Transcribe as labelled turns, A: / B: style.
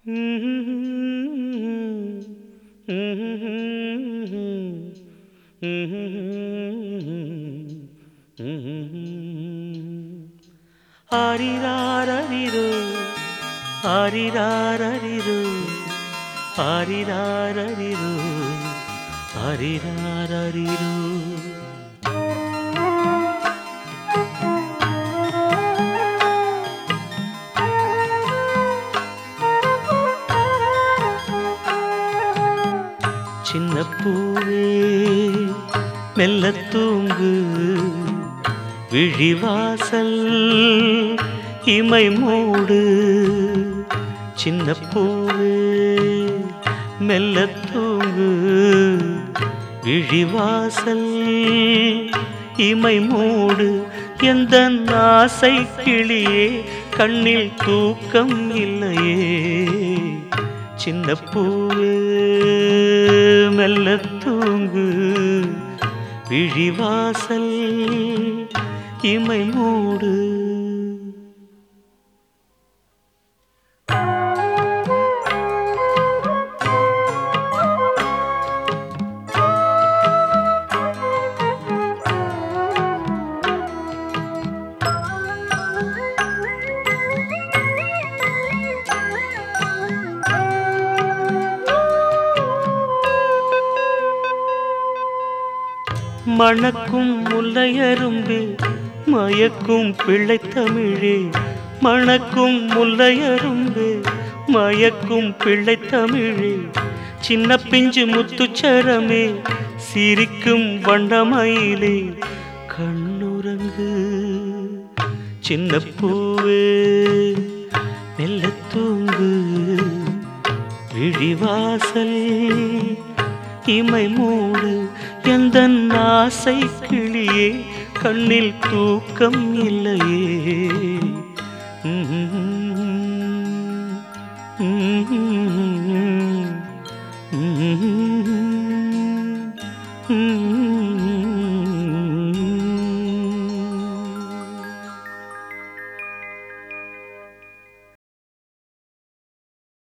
A: ஆரிராரரிரு ஆரிராரரிரு ஆரிராரரிரு ஆரிராரரிரு சின்ன பூவே மெல்ல தூங்கு விழிவாசல் இமை மூடு சின்ன பூவே மெல்ல தூங்கு விழிவாசல் இமை மூடு எந்த ஆசை கிளியே கண்ணில் தூக்கம் இல்லையே சின்ன பூவே மெல்ல தூங்கு விழிவாசல் இமை மூடு மணக்கும் முல்லையரும்பு மயக்கும் பிள்ளை தமிழே மணக்கும் முல்லையரும்பு மயக்கும் பிள்ளை தமிழே சின்ன பிஞ்சு முத்துச்சரமே சிரிக்கும் வண்டமயிலே கண்ணுறங்கு சின்ன பூவே மெல்ல தூங்கு விழிவாசல் இமை மூடு எந்த ஆசை கிளியே கண்ணில் தூக்கம் இல்லையே உம் உம்